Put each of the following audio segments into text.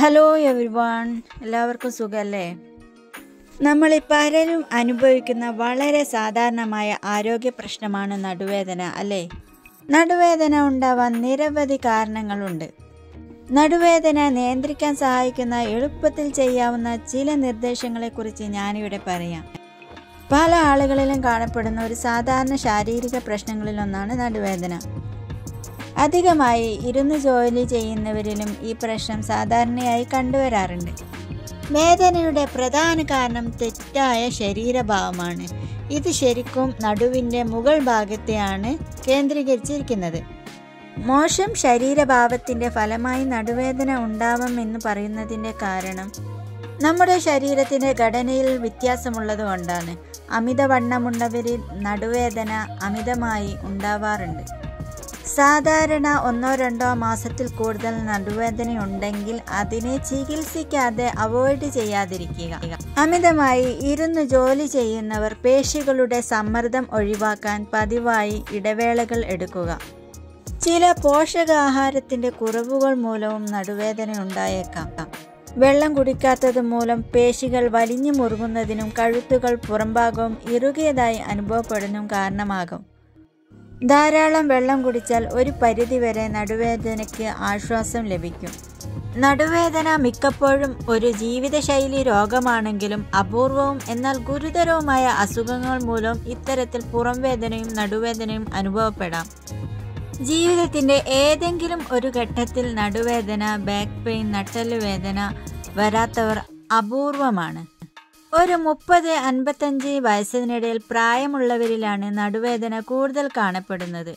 hello everyone എല്ലാവർക്കും സുഖമല്ലേ നമ്മൾ പലരും അനുഭവിക്കുന്ന വളരെ സാധാരണമായ ആരോഗ്യ പ്രശ്നമാണ് നടുവേദന അല്ലേ നടുവേദന ഉണ്ടാവാൻ നിരവധി കാരണങ്ങളുണ്ട് നടുവേദന നിയന്ത്രിക്കാൻ സഹായിക്കുന്ന എളുപ്പത്തിൽ ചെയ്യാവുന്ന ചില നിർദ്ദേശങ്ങളെക്കുറിച്ച് ഞാനിവിടെ പറയാം പല ആളുകളിലും കാണപ്പെടുന്ന ഒരു സാധാരണ ശാരീരിക പ്രശ്നങ്ങളിലൊന്നാണ് നടുവേദന അധികമായി ഇരുന്ന് ജോലി ചെയ്യുന്നവരിലും ഈ പ്രശ്നം സാധാരണയായി കണ്ടുവരാറുണ്ട് വേദനയുടെ പ്രധാന കാരണം തെറ്റായ ശരീരഭാവമാണ് ഇത് ശരിക്കും നടുവിൻ്റെ മുകൾ ഭാഗത്തെയാണ് കേന്ദ്രീകരിച്ചിരിക്കുന്നത് മോശം ശരീരഭാവത്തിൻ്റെ ഫലമായി നടുവേദന ഉണ്ടാവുമെന്ന് പറയുന്നതിൻ്റെ കാരണം നമ്മുടെ ശരീരത്തിൻ്റെ ഘടനയിൽ വ്യത്യാസമുള്ളത് കൊണ്ടാണ് അമിതവണ്ണമുള്ളവരിൽ നടുവേദന അമിതമായി ഉണ്ടാവാറുണ്ട് സാധാരണ ഒന്നോ രണ്ടോ മാസത്തിൽ കൂടുതൽ നടുവേദനയുണ്ടെങ്കിൽ അതിനെ ചികിത്സിക്കാതെ അവോയ്ഡ് ചെയ്യാതിരിക്കുക അമിതമായി ഇരുന്ന് ജോലി ചെയ്യുന്നവർ പേശികളുടെ സമ്മർദ്ദം ഒഴിവാക്കാൻ പതിവായി ഇടവേളകൾ എടുക്കുക ചില പോഷകാഹാരത്തിന്റെ കുറവുകൾ മൂലവും നടുവേദന ഉണ്ടായേക്കാം വെള്ളം കുടിക്കാത്തത് മൂലം പേശികൾ വലിഞ്ഞു മുറുകുന്നതിനും കഴുത്തുകൾ പുറംഭാഗവും ഇറുകിയതായി അനുഭവപ്പെടുന്നതും കാരണമാകും ധാരാളം വെള്ളം കുടിച്ചാൽ ഒരു പരിധിവരെ നടുവേദനയ്ക്ക് ആശ്വാസം ലഭിക്കും നടുവേദന മിക്കപ്പോഴും ഒരു ജീവിതശൈലി രോഗമാണെങ്കിലും അപൂർവവും എന്നാൽ ഗുരുതരവുമായ അസുഖങ്ങൾ മൂലം ഇത്തരത്തിൽ പുറംവേദനയും നടുവേദനയും അനുഭവപ്പെടാം ജീവിതത്തിന്റെ ഏതെങ്കിലും ഒരു ഘട്ടത്തിൽ നടുവേദന ബാക്ക് പെയിൻ നട്ടല് വേദന വരാത്തവർ അപൂർവമാണ് ഒരു മുപ്പത് അൻപത്തഞ്ച് വയസ്സിനിടയിൽ പ്രായമുള്ളവരിലാണ് നടുവേദന കൂടുതൽ കാണപ്പെടുന്നത്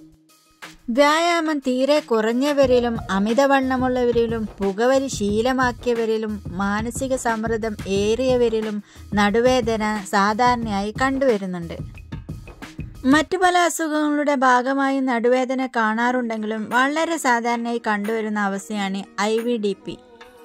വ്യായാമം തീരെ കുറഞ്ഞവരിലും അമിതവണ്ണമുള്ളവരിലും പുകവലി ശീലമാക്കിയവരിലും മാനസിക സമ്മർദ്ദം ഏറിയവരിലും നടുവേദന സാധാരണയായി കണ്ടുവരുന്നുണ്ട് മറ്റു പല അസുഖങ്ങളുടെ ഭാഗമായി നടുവേദന കാണാറുണ്ടെങ്കിലും വളരെ സാധാരണയായി കണ്ടുവരുന്ന അവസ്ഥയാണ് ഐ വി ഡി പി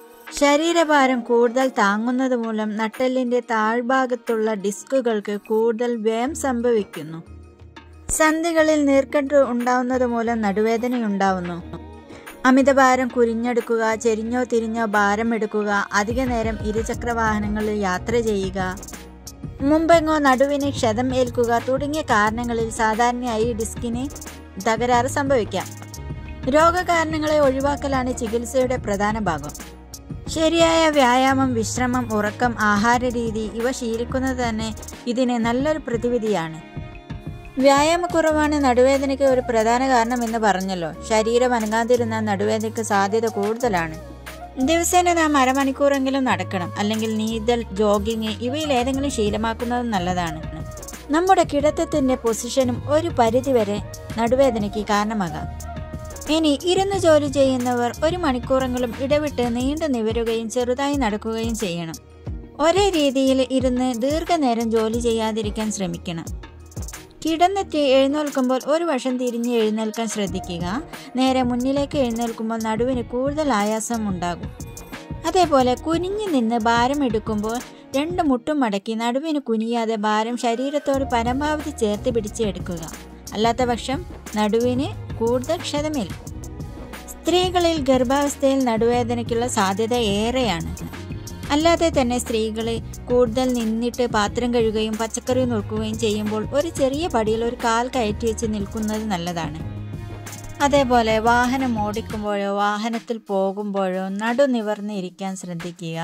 ശരീരഭാരം കൂടുതൽ താങ്ങുന്നത് മൂലം നട്ടെല്ലിന്റെ താഴ്ഭാഗത്തുള്ള ഡിസ്കുകൾക്ക് കൂടുതൽ വ്യയം സംഭവിക്കുന്നു സന്ധികളിൽ നീർക്കെട്ട് ഉണ്ടാവുന്നത് മൂലം നടുവേദനയുണ്ടാവുന്നു അമിതഭാരം കുരിഞ്ഞെടുക്കുക ചെരിഞ്ഞോ തിരിഞ്ഞോ ഭാരം എടുക്കുക അധിക നേരം ഇരുചക്ര വാഹനങ്ങളിൽ യാത്ര ചെയ്യുക മുമ്പെങ്ങോ നടുവിന് ക്ഷതം ഏൽക്കുക തുടങ്ങിയ കാരണങ്ങളിൽ സാധാരണയായി ഡിസ്കിന് തകരാറ് സംഭവിക്കാം രോഗകാരണങ്ങളെ ഒഴിവാക്കലാണ് ചികിത്സയുടെ പ്രധാന ഭാഗം ശരിയായ വ്യായാമം വിശ്രമം ഉറക്കം ആഹാര രീതി ഇവ ശീലിക്കുന്നത് തന്നെ ഇതിന് നല്ലൊരു പ്രതിവിധിയാണ് വ്യായാമക്കുറവാണ് നടുവേദനയ്ക്ക് ഒരു പ്രധാന കാരണം എന്ന് പറഞ്ഞല്ലോ ശരീരം അനങ്ങാതിരുന്ന നടുവേദനയ്ക്ക് സാധ്യത കൂടുതലാണ് ദിവസേന നാം അരമണിക്കൂറെങ്കിലും നടക്കണം അല്ലെങ്കിൽ നീന്തൽ ജോഗിങ് ഇവയിൽ ഏതെങ്കിലും ശീലമാക്കുന്നത് നല്ലതാണ് നമ്മുടെ കിടത്തത്തിന്റെ പൊസിഷനും ഒരു പരിധിവരെ നടുവേദനയ്ക്ക് കാരണമാകാം ഇനി ഇരുന്ന് ജോലി ചെയ്യുന്നവർ ഒരു മണിക്കൂറെങ്കിലും ഇടവിട്ട് നീണ്ടു നിവരുകയും ചെറുതായി നടക്കുകയും ചെയ്യണം ഒരേ രീതിയിൽ ഇരുന്ന് ദീർഘനേരം ജോലി ചെയ്യാതിരിക്കാൻ ശ്രമിക്കണം കിടന്നെത്തി എഴുന്നേൽക്കുമ്പോൾ ഒരു വശം തിരിഞ്ഞ് എഴുന്നേൽക്കാൻ ശ്രദ്ധിക്കുക നേരെ മുന്നിലേക്ക് എഴുന്നേൽക്കുമ്പോൾ നടുവിന് കൂടുതൽ ആയാസം ഉണ്ടാകും അതേപോലെ കുനിഞ്ഞു നിന്ന് ഭാരം എടുക്കുമ്പോൾ രണ്ട് മുട്ടും മടക്കി നടുവിന് കുനിയാതെ ഭാരം ശരീരത്തോട് പരമാവധി ചേർത്ത് പിടിച്ച് എടുക്കുക അല്ലാത്ത പക്ഷം നടുവിന് കൂടുതൽ ക്ഷതമേൽക്കും സ്ത്രീകളിൽ ഗർഭാവസ്ഥയിൽ നടുവേദനയ്ക്കുള്ള സാധ്യത ഏറെയാണ് അല്ലാതെ തന്നെ സ്ത്രീകൾ കൂടുതൽ നിന്നിട്ട് പാത്രം കഴുകുകയും പച്ചക്കറി നുറുക്കുകയും ചെയ്യുമ്പോൾ ഒരു ചെറിയ പടിയിൽ ഒരു കാൽ കയറ്റി വെച്ച് നിൽക്കുന്നത് നല്ലതാണ് അതേപോലെ വാഹനം ഓടിക്കുമ്പോഴോ വാഹനത്തിൽ പോകുമ്പോഴോ നടു നിവർന്ന് ഇരിക്കാൻ ശ്രദ്ധിക്കുക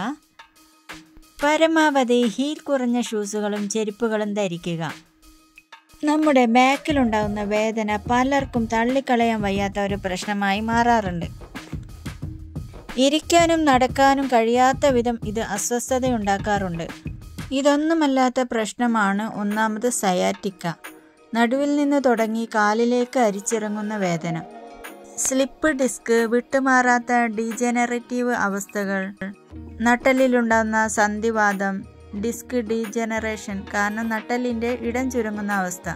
പരമാവധി ഹീൽ കുറഞ്ഞ ഷൂസുകളും ചെരുപ്പുകളും ധരിക്കുക നമ്മുടെ ബാക്കിലുണ്ടാകുന്ന വേദന പലർക്കും തള്ളിക്കളയാൻ വയ്യാത്ത ഒരു പ്രശ്നമായി മാറാറുണ്ട് ഇരിക്കാനും നടക്കാനും കഴിയാത്ത വിധം ഇത് അസ്വസ്ഥതയുണ്ടാക്കാറുണ്ട് ഇതൊന്നുമല്ലാത്ത പ്രശ്നമാണ് ഒന്നാമത് സയാറ്റിക്ക നടുവിൽ നിന്ന് തുടങ്ങി കാലിലേക്ക് അരിച്ചിറങ്ങുന്ന വേദന സ്ലിപ്പ് ഡിസ്ക് വിട്ടുമാറാത്ത ഡീജനറേറ്റീവ് അവസ്ഥകൾ നട്ടലിലുണ്ടാകുന്ന സന്ധിവാദം ഡിസ്ക് ഡീജനറേഷൻ കാരണം നട്ടലിൻ്റെ ഇടം ചുരുങ്ങുന്ന അവസ്ഥ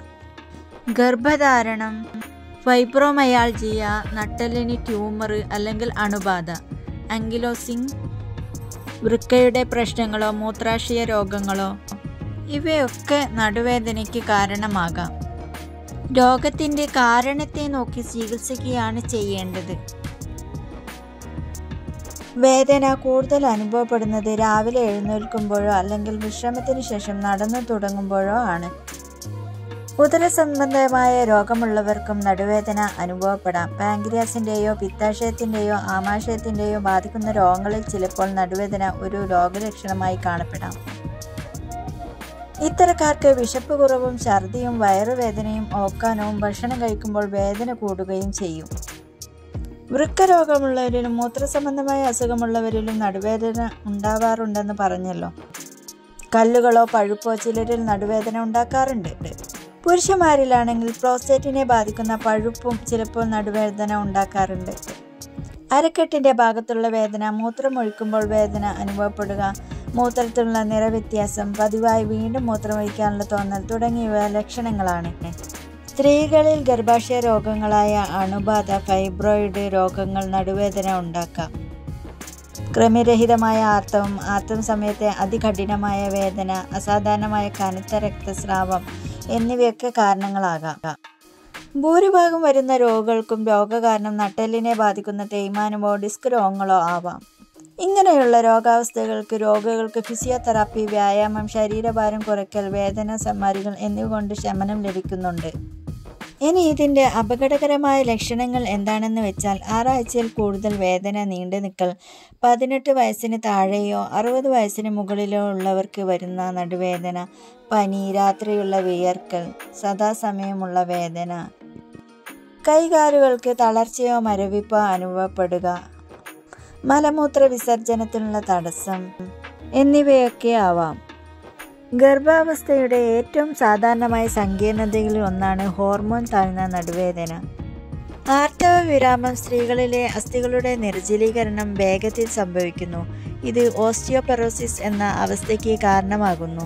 ഗർഭധാരണം ഫൈബ്രോമയാൾജിയ നട്ടലിന് ട്യൂമർ അല്ലെങ്കിൽ അണുബാധ ആങ്കിലോസിങ് വൃക്കയുടെ പ്രശ്നങ്ങളോ മൂത്രാശയ രോഗങ്ങളോ ഇവയൊക്കെ നടുവേദനയ്ക്ക് കാരണമാകാം രോഗത്തിൻ്റെ കാരണത്തെ നോക്കി ചികിത്സിക്കുകയാണ് ചെയ്യേണ്ടത് വേദന കൂടുതൽ അനുഭവപ്പെടുന്നത് രാവിലെ എഴുന്നേൽക്കുമ്പോഴോ അല്ലെങ്കിൽ വിശ്രമത്തിന് ശേഷം നടന്നു തുടങ്ങുമ്പോഴോ ആണ് ഉദര സംബന്ധമായ രോഗമുള്ളവർക്കും നടുവേദന അനുഭവപ്പെടാം പാങ്ക്രിയാസിൻ്റെയോ പിത്താശയത്തിൻ്റെയോ ആമാശയത്തിൻ്റെയോ ബാധിക്കുന്ന രോഗങ്ങളിൽ ചിലപ്പോൾ നടുവേദന ഒരു രോഗലക്ഷണമായി കാണപ്പെടാം ഇത്തരക്കാർക്ക് വിശപ്പ് കുറവും ഛർദിയും വയറുവേദനയും ഓക്കാനവും ഭക്ഷണം കഴിക്കുമ്പോൾ വേദന കൂടുകയും ചെയ്യും വൃക്കരോഗമുള്ളവരിലും മൂത്രസംബന്ധമായ അസുഖമുള്ളവരിലും നടുവേദന ഉണ്ടാവാറുണ്ടെന്ന് പറഞ്ഞല്ലോ കല്ലുകളോ പഴുപ്പോ ചിലരിൽ നടുവേദന ഉണ്ടാക്കാറുണ്ട് പുരുഷന്മാരിലാണെങ്കിൽ പ്രോസ്റ്റേറ്റിനെ ബാധിക്കുന്ന പഴുപ്പും ചിലപ്പോൾ നടുവേദന ഉണ്ടാക്കാറുണ്ട് അരക്കെട്ടിന്റെ ഭാഗത്തുള്ള വേദന മൂത്രമൊഴിക്കുമ്പോൾ വേദന അനുഭവപ്പെടുക മൂത്രത്തിലുള്ള നിറവ്യത്യാസം പതിവായി വീണ്ടും മൂത്രമൊഴിക്കാനുള്ള തോന്നൽ തുടങ്ങിയവ ലക്ഷണങ്ങളാണ് സ്ത്രീകളിൽ ഗർഭാശയ രോഗങ്ങളായ അണുബാധ ഫൈബ്രോയിഡ് രോഗങ്ങൾ നടുവേദന ഉണ്ടാക്കാം ക്രമരഹിതമായ ആർത്തവം ആർത്തവ സമയത്തെ അതികഠിനമായ വേദന അസാധാരണമായ കനത്ത രക്തസ്രാവം എന്നിവയൊക്കെ കാരണങ്ങളാകാം ഭൂരിഭാഗം വരുന്ന രോഗികൾക്കും രോഗകാരണം നട്ടെല്ലിനെ ബാധിക്കുന്ന തേയ്മാനമോ ഡിസ്ക് രോഗങ്ങളോ ആവാം ഇങ്ങനെയുള്ള രോഗാവസ്ഥകൾക്ക് രോഗികൾക്ക് ഫിസിയോതെറാപ്പി വ്യായാമം ശരീരഭാരം കുറയ്ക്കൽ വേദന സമ്മാരികൾ എന്നിവ കൊണ്ട് ശമനം ലഭിക്കുന്നുണ്ട് ഇനി ഇതിൻ്റെ അപകടകരമായ ലക്ഷണങ്ങൾ എന്താണെന്ന് വെച്ചാൽ ആറാഴ്ചയിൽ കൂടുതൽ വേദന നീണ്ടു നിൽക്കൽ പതിനെട്ട് വയസ്സിന് താഴെയോ അറുപത് വയസ്സിന് മുകളിലോ ഉള്ളവർക്ക് വരുന്ന നടുവേദന പനി രാത്രിയുള്ള വിയർക്കൽ സദാസമയമുള്ള വേദന കൈകാലുകൾക്ക് തളർച്ചയോ മരവിപ്പോ അനുഭവപ്പെടുക മലമൂത്ര വിസർജനത്തിനുള്ള തടസ്സം എന്നിവയൊക്കെ ആവാം ഗർഭാവസ്ഥയുടെ ഏറ്റവും സാധാരണമായ സങ്കീർണതയിൽ ഒന്നാണ് ഹോർമോൺ താഴ്ന്ന നടുവേദന ആർത്തവ വിരാമം സ്ത്രീകളിലെ അസ്ഥികളുടെ നിർജ്ജലീകരണം വേഗത്തിൽ സംഭവിക്കുന്നു ഇത് ഓസ്റ്റിയോപെറോസിസ് എന്ന അവസ്ഥയ്ക്ക് കാരണമാകുന്നു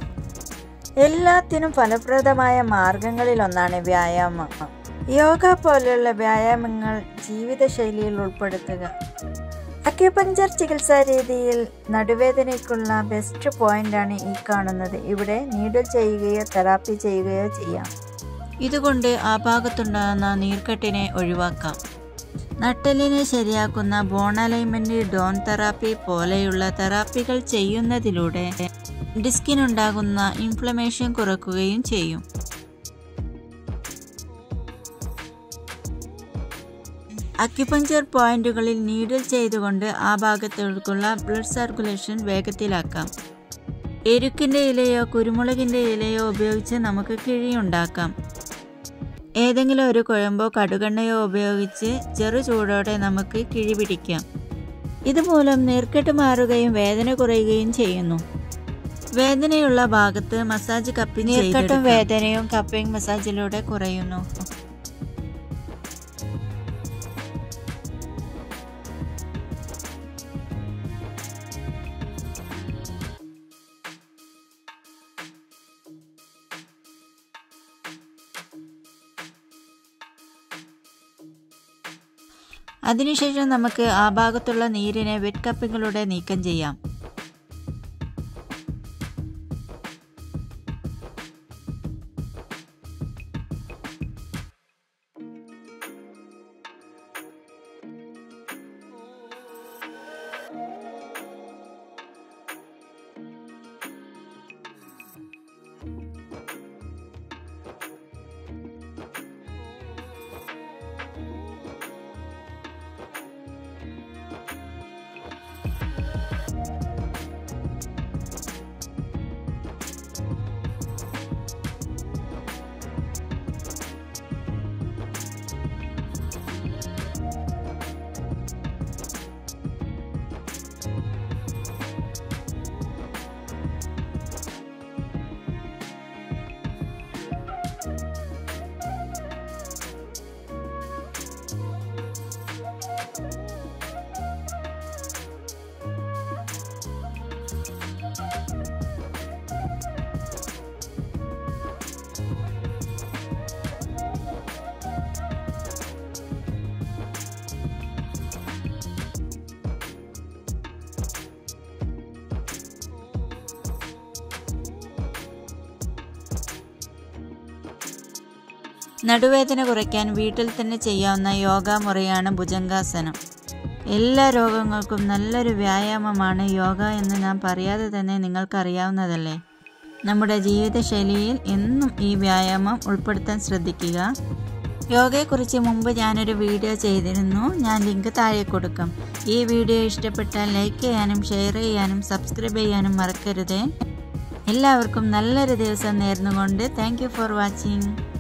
എല്ലാത്തിനും ഫലപ്രദമായ മാർഗങ്ങളിലൊന്നാണ് വ്യായാമം യോഗ പോലെയുള്ള വ്യായാമങ്ങൾ ജീവിതശൈലിയിൽ ഉൾപ്പെടുത്തുക അക്യുപഞ്ചർ ചികിത്സാ രീതിയിൽ നടുവേദനയ്ക്കുള്ള ബെസ്റ്റ് പോയിന്റാണ് ഈ കാണുന്നത് ഇവിടെ നീഡിൽ ചെയ്യുകയോ തെറാപ്പി ചെയ്യുകയോ ചെയ്യാം ഇതുകൊണ്ട് ആ ഭാഗത്തുണ്ടാകുന്ന നീർക്കെട്ടിനെ ഒഴിവാക്കാം നട്ടെല്ലിനെ ശരിയാക്കുന്ന ബോൺ അലൈൻമെന്റ് ഡോൺ തെറാപ്പി പോലെയുള്ള തെറാപ്പികൾ ചെയ്യുന്നതിലൂടെ ഡിസ്കിനുണ്ടാകുന്ന ഇൻഫ്ലമേഷൻ കുറക്കുകയും ചെയ്യും അക്യുപഞ്ചർ പോയിന്റുകളിൽ നീഡിൽ ചെയ്തുകൊണ്ട് ആ ഭാഗത്തേക്കുള്ള ബ്ലഡ് സർക്കുലേഷൻ വേഗത്തിലാക്കാം എരുക്കിൻ്റെ ഇലയോ കുരുമുളകിൻ്റെ ഇലയോ ഉപയോഗിച്ച് നമുക്ക് കിഴിയുണ്ടാക്കാം ഏതെങ്കിലും ഒരു കുഴമ്പോ കടുകെണ്ണയോ ഉപയോഗിച്ച് ചെറു ചൂടോടെ നമുക്ക് കിഴി പിടിക്കാം ഇതുമൂലം നീർക്കെട്ട് മാറുകയും വേദന കുറയുകയും ചെയ്യുന്നു വേദനയുള്ള ഭാഗത്ത് മസാജ് കപ്പിംഗ് നീർക്കെട്ടും വേദനയും കപ്പിംഗ് മസാജിലൂടെ കുറയുന്നു അതിനുശേഷം നമുക്ക് ആ ഭാഗത്തുള്ള നീരിനെ വെറ്റ് കപ്പിങ്ങിലൂടെ നീക്കം ചെയ്യാം നടുവേദന കുറയ്ക്കാൻ വീട്ടിൽ തന്നെ ചെയ്യാവുന്ന യോഗ മുറയാണ് ഭുജംഗാസനം എല്ലാ രോഗങ്ങൾക്കും നല്ലൊരു വ്യായാമമാണ് യോഗ എന്ന് നാം പറയാതെ തന്നെ നിങ്ങൾക്കറിയാവുന്നതല്ലേ നമ്മുടെ ജീവിതശൈലിയിൽ എന്നും ഈ വ്യായാമം ഉൾപ്പെടുത്താൻ ശ്രദ്ധിക്കുക യോഗയെക്കുറിച്ച് മുമ്പ് ഞാനൊരു വീഡിയോ ചെയ്തിരുന്നു ഞാൻ ലിങ്ക് താഴെ കൊടുക്കാം ഈ വീഡിയോ ഇഷ്ടപ്പെട്ടാൽ ലൈക്ക് ചെയ്യാനും ഷെയർ ചെയ്യാനും സബ്സ്ക്രൈബ് ചെയ്യാനും മറക്കരുതേ എല്ലാവർക്കും നല്ലൊരു ദിവസം നേർന്നുകൊണ്ട് താങ്ക് ഫോർ വാച്ചിങ്